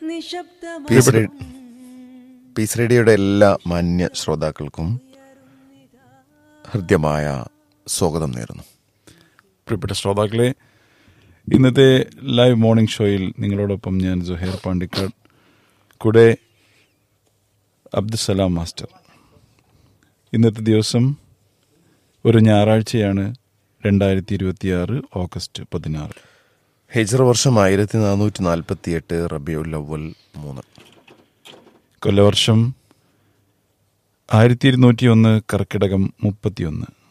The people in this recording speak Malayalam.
പീസ് റേ- പീസ് റേഡിയോയുടെ എല്ലാ മാന്യ ശ്രോതാക്കൾക്കും ഹൃദ്യമായ സ്വാഗതം നേരുന്നു പ്രിയപ്പെട്ട ശ്രോതാക്കളെ ഇന്നത്തെ ലൈവ് മോർണിംഗ് ഷോയിൽ നിങ്ങളോടൊപ്പം ഞാൻ സുഹേർ പാണ്ടിക്കാട് കൂടെ അബ്ദുസലാം മാസ്റ്റർ ഇന്നത്തെ ദിവസം ഒരു ഞായറാഴ്ചയാണ് രണ്ടായിരത്തി ഇരുപത്തിയാറ് ഓഗസ്റ്റ് പതിനാറ് ഹെജർ വർഷം ആയിരത്തി നാനൂറ്റി നാൽപ്പത്തി എട്ട് റബിയുൽ അവൽ മൂന്ന് കൊല്ലവർഷം ആയിരത്തി ഇരുന്നൂറ്റി ഒന്ന് കർക്കിടകം മുപ്പത്തിയൊന്ന്